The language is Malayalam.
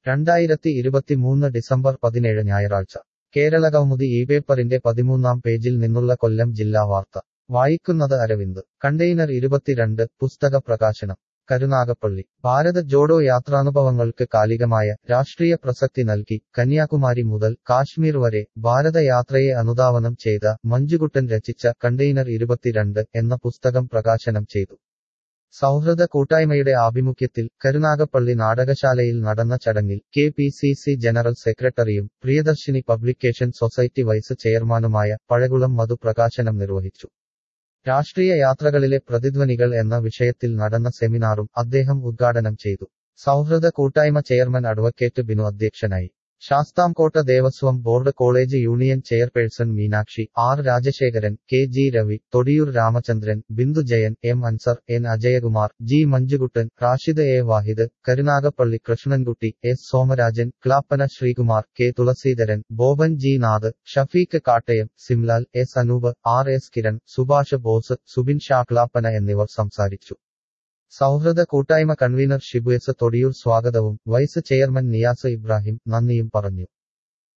രണ്ടായിരത്തി ഇരുപത്തിമൂന്ന് ഡിസംബർ പതിനേഴ് ഞായറാഴ്ച കേരളകൗമുദി ഈ പേപ്പറിന്റെ പതിമൂന്നാം പേജിൽ നിന്നുള്ള കൊല്ലം ജില്ലാ വാർത്ത വായിക്കുന്നത് അരവിന്ദ് കണ്ടെയ്നർ ഇരുപത്തിരണ്ട് പുസ്തക പ്രകാശനം കരുനാഗപ്പള്ളി ഭാരത ജോഡോ യാത്രാനുഭവങ്ങൾക്ക് കാലികമായ രാഷ്ട്രീയ പ്രസക്തി നൽകി കന്യാകുമാരി മുതൽ കാശ്മീർ വരെ ഭാരതയാത്രയെ അനുധാവനം ചെയ്ത മഞ്ജുകുട്ടൻ രചിച്ച കണ്ടെയ്നർ ഇരുപത്തിരണ്ട് എന്ന പുസ്തകം പ്രകാശനം ചെയ്തു സൗഹൃദ കൂട്ടായ്മയുടെ ആഭിമുഖ്യത്തിൽ കരുനാഗപ്പള്ളി നാടകശാലയിൽ നടന്ന ചടങ്ങിൽ K P C C general സെക്രട്ടറിയും പ്രിയദർശിനി പബ്ലിക്കേഷൻ സൊസൈറ്റി വൈസ് ചെയർമാനുമായ പഴകുളം മധു പ്രകാശനം നിർവഹിച്ചു രാഷ്ട്രീയ യാത്രകളിലെ പ്രതിധ്വനികൾ എന്ന വിഷയത്തിൽ നടന്ന സെമിനാറും അദ്ദേഹം ഉദ്ഘാടനം ചെയ്തു സൗഹൃദ കൂട്ടായ്മ ചെയർമാൻ അഡ്വക്കേറ്റ് ബിനു അധ്യക്ഷനായി Sasthamcotta Devaswom board college union chairperson Meenakshi R Rajasekharan K G Ravi Thodiyoor Ramachandran Bindu Jayan M Ansar N Ajayakumar G Manjukuttan Rashid A Wahid Karunagappally Krishnankutty S Somarajan Clappana Sreekumar K Thulaseedharan Boban G Nath Shafeeq Kattayam Simlal S Anoop R S Kiran Subhash Bose Subin Shah Clappana എന്നിവർ സംസാരിച്ചു സൗഹൃദ കൂട്ടായ്മ കൺവീനർ ഷിബു എസ് തൊടിയൂർ സ്വാഗതവും വൈസ് ചെയർമാൻ നിയാസ് ഇബ്രാഹിം നന്ദിയും പറഞ്ഞു